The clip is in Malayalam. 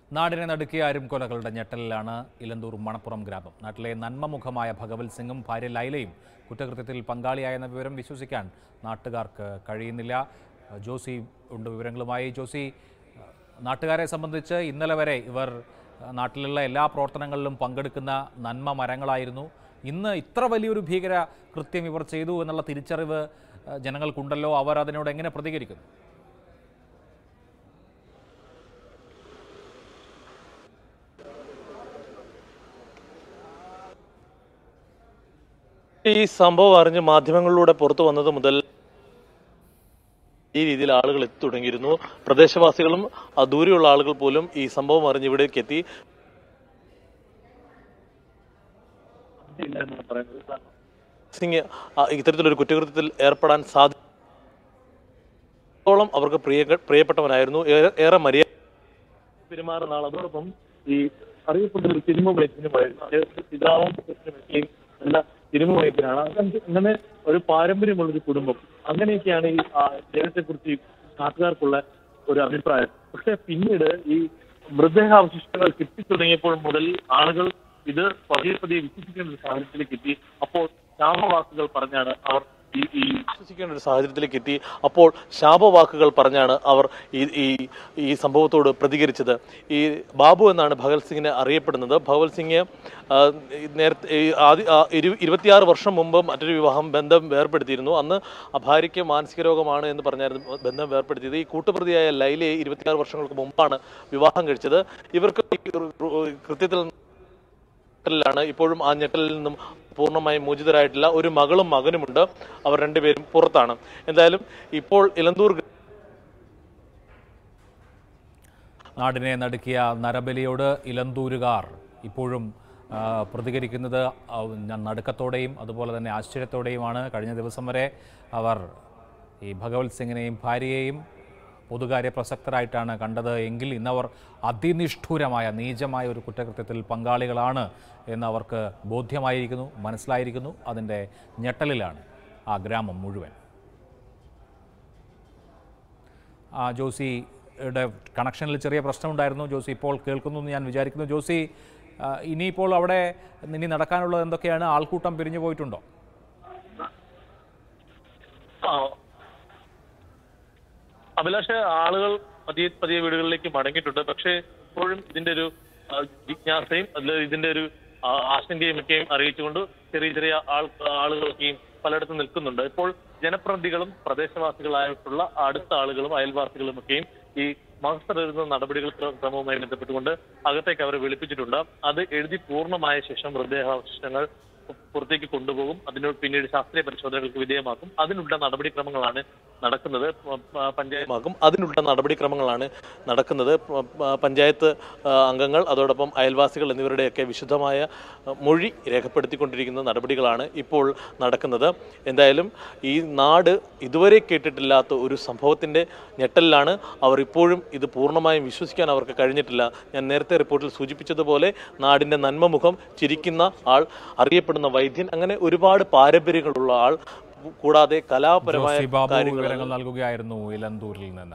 നാടിനെ നടുക്കിയ അരുംകൊലകളുടെ ഞെട്ടലിലാണ് ഇലന്തൂർ മണപ്പുറം ഗ്രാമം നാട്ടിലെ നന്മമുഖമായ ഭഗവത് സിംഗും ഭാര്യ ലൈലയും കുറ്റകൃത്യത്തിൽ പങ്കാളിയായെന്ന വിവരം വിശ്വസിക്കാൻ നാട്ടുകാർക്ക് കഴിയുന്നില്ല ജോസി ഉണ്ട് വിവരങ്ങളുമായി ജോസി നാട്ടുകാരെ സംബന്ധിച്ച് ഇന്നലെ വരെ ഇവർ നാട്ടിലുള്ള എല്ലാ പ്രവർത്തനങ്ങളിലും പങ്കെടുക്കുന്ന നന്മ മരങ്ങളായിരുന്നു ഇന്ന് ഇത്ര വലിയൊരു ഭീകര കൃത്യം ഇവർ ചെയ്തു എന്നുള്ള തിരിച്ചറിവ് അഹ്, ജനങ്ങൾക്കുണ്ടല്ലോ അവർ അതിനോട് എങ്ങനെ പ്രതികരിക്കുന്നു ഈ സംഭവം അറിഞ്ഞ് മാധ്യമങ്ങളിലൂടെ പുറത്തു വന്നത് മുതൽ ഈ രീതിയിൽ ആളുകൾ എത്തി തുടങ്ങിയിരുന്നു പ്രദേശവാസികളും ആ, ദൂരെയുള്ള ആളുകൾ പോലും ഈ സംഭവം അറിഞ്ഞ് ഇവിടേക്ക് എത്തി സിംഗ് ആ, ഇത്തരത്തിലൊരു കുറ്റകൃത്യത്തിൽ ഏർപ്പെടാൻ സാധ്യതയോളം അവർക്ക് പ്രിയ പ്രിയപ്പെട്ടവനായിരുന്നു ഏറെ- ഏറെ മര്യാദ പെരുമാറുന്ന ആൾ അതോടൊപ്പം ഈ അറിയപ്പെട്ട ഒരു സിനിമ വൈദ്യനുമായിരുന്നു അദ്ദേഹത്തിന്റെ പിതാവും പുത്രനുമൊക്കെയും നല്ല സിനിമ വൈദ്യനാണ് അങ്ങനെ- അങ്ങനെ ഒരു പാരമ്പര്യമുള്ള ഒരു കുടുംബം അങ്ങനെയൊക്കെയാണ് ഈ അദ്ദേഹത്തെ കുറിച്ച് നാട്ടുകാർക്കുള്ള ഒരു അഭിപ്രായം പക്ഷെ പിന്നീട് ഈ മൃതദേഹാവശിഷ്ടങ്ങൾ കിട്ടിത്തുടങ്ങിയപ്പോൾ മുതൽ ആളുകൾ ഇത് പതിയെ പതിയെ വിശ്വസിക്കേണ്ട ഒരു സാഹചര്യത്തിലേക്ക് എത്തി അപ്പോൾ ശാപവാക്കുകൾ പറഞ്ഞാണ് അവർ ഈ ഈ വിശ്വസിക്കേണ്ട ഒരു സാഹചര്യത്തിലേക്ക് എത്തി അപ്പോൾ ശാപവാക്കുകൾ പറഞ്ഞാണ് അവർ ഈ ഈ ഈ സംഭവത്തോട് പ്രതികരിച്ചത് ഈ ബാബു എന്നാണ് ഭഗത് സിംഗിനെ അറിയപ്പെടുന്നത് ഭഗത് സിംഗ് ആ, ഈ നേരത്തെ ഈ ആദ്യ ആ, ഇരു- ഇരുപത്തിയാറ് വർഷം മുമ്പ് മറ്റൊരു വിവാഹം ബന്ധം വേർപ്പെടുത്തിയിരുന്നു അന്ന് ആ ഭാര്യയ്ക്ക് മാനസിക രോഗമാണ് എന്ന് പറഞ്ഞായിരുന്നു ബന്ധം വേർപ്പെടുത്തിയത് ഈ കൂട്ടുപ്രതിയായ ലൈലയെ ഇരുപത്തിയാറ് വർഷങ്ങൾക്ക് മുമ്പാണ് വിവാഹം കഴിച്ചത് ഇവർക്ക് ഈ കൃത്യത്തിൽ ഞെട്ടലിലാണ് ഇപ്പോഴും ആ ഞെട്ടലിൽ നിന്നും പൂർണ്ണമായും മോചിതരായിട്ടില്ല ഒരു മകളും മകനുമുണ്ട് അവർ രണ്ടുപേരും പുറത്താണ് എന്തായാലും ഇപ്പോൾ ഇലന്തൂർ നാടിനെ നടുക്കിയ നരബലിയോട് ഇലന്തൂരുകാർ ഇപ്പോഴും ആ, പ്രതികരിക്കുന്നത് ആ, ന- നടുക്കത്തോടെയും അതുപോലെ തന്നെ ആശ്ചര്യത്തോടെയുമാണ് കഴിഞ്ഞ ദിവസം വരെ അവർ ഈ ഭഗവത് സിംഗിനെയും ഭാര്യയെയും പൊതുകാര്യ പ്രസക്തരായിട്ടാണ് കണ്ടത് എങ്കിൽ ഇന്നവർ അതിനിഷ്ഠൂരമായ നീചമായ ഒരു കുറ്റകൃത്യത്തിൽ പങ്കാളികളാണ് എന്ന് അവർക്ക് ബോധ്യമായിരിക്കുന്നു മനസ്സിലായിരിക്കുന്നു അതിൻ്റെ ഞെട്ടലിലാണ് ആ ഗ്രാമം മുഴുവൻ ആ ജോസിയുടെ കണക്ഷനിൽ ചെറിയ പ്രശ്നമുണ്ടായിരുന്നു ജോസി ഇപ്പോൾ കേൾക്കുന്നു എന്ന് ഞാൻ വിചാരിക്കുന്നു ജോസി ആ, ഇനിയിപ്പോൾ അവിടെ ഇനി നടക്കാനുള്ളത് എന്തൊക്കെയാണ് ആൾക്കൂട്ടം പിരിഞ്ഞു പോയിട്ടുണ്ടോ ആ, അഭിലാഷ് ആളുകൾ പതിയെ പതിയെ വീടുകളിലേക്ക് മടങ്ങിയിട്ടുണ്ട് പക്ഷേ ഇപ്പോഴും ഇതിന്റെ ഒരു ആ, ജിജ്ഞാസയും അതിൽ ഇതിന്റെ ഒരു ആ, ആശങ്കയും ഒക്കെയും അറിയിച്ചുകൊണ്ട് ചെറിയ ചെറിയ ആൾ ആളുകളൊക്കെയും പലയിടത്തും നിൽക്കുന്നുണ്ട് ഇപ്പോൾ ജനപ്രതിനിധികളും പ്രദേശവാസികളായിട്ടുള്ള അടുത്ത ആളുകളും അയൽവാസികളും ഒക്കെയും ഈ മാസ്റ്റർ നടപടികൾ ക്രമവുമായി ബന്ധപ്പെട്ടുകൊണ്ട് അകത്തേക്ക് അവരെ വിളിപ്പിച്ചിട്ടുണ്ട് അത് എഴുതി പൂർണ്ണമായ ശേഷം മൃതദേഹാവശിഷ്ടങ്ങൾ പുറത്തേക്ക് കൊണ്ടുപോകും അതിന് പിന്നീട് ശാസ്ത്രീയ പരിശോധനകൾക്ക് വിധേയമാക്കും അതിനുള്ള നടപടിക്രമങ്ങളാണ് നടക്കുന്നത് പ- പ- പഞ്ചായമാക്കും അതിനുള്ള നടപടിക്രമങ്ങളാണ് നടക്കുന്നത് പ- പ- പഞ്ചായത്ത് ആ, അംഗങ്ങൾ അതോടൊപ്പം അയൽവാസികൾ എന്നിവരുടെയൊക്കെ വിശുദ്ധമായ ആ, മൊഴി രേഖപ്പെടുത്തിക്കൊണ്ടിരിക്കുന്ന നടപടികളാണ് ഇപ്പോൾ നടക്കുന്നത് എന്തായാലും ഈ നാട് ഇതുവരെ കേട്ടിട്ടില്ലാത്ത ഒരു സംഭവത്തിന്റെ ഞെട്ടലിലാണ് അവർ ഇപ്പോഴും ഇത് പൂർണ്ണമായും വിശ്വസിക്കാൻ അവർക്ക് കഴിഞ്ഞിട്ടില്ല ഞാൻ നേരത്തെ റിപ്പോർട്ടിൽ സൂചിപ്പിച്ചതുപോലെ നാടിന്റെ നന്മമുഖം ചിരിക്കുന്ന ആൾ അറിയപ്പെടുന്ന വൈദ്യൻ അങ്ങനെ ഒരുപാട് പാരമ്പര്യങ്ങളുള്ള ആൾ കൂടാതെ കലാപരമായ ജോസി ബാബു കാര്യങ്ങൾ വിവരങ്ങൾ നൽകുകയായിരുന്നു ഇലന്തൂരിൽ നിന്ന്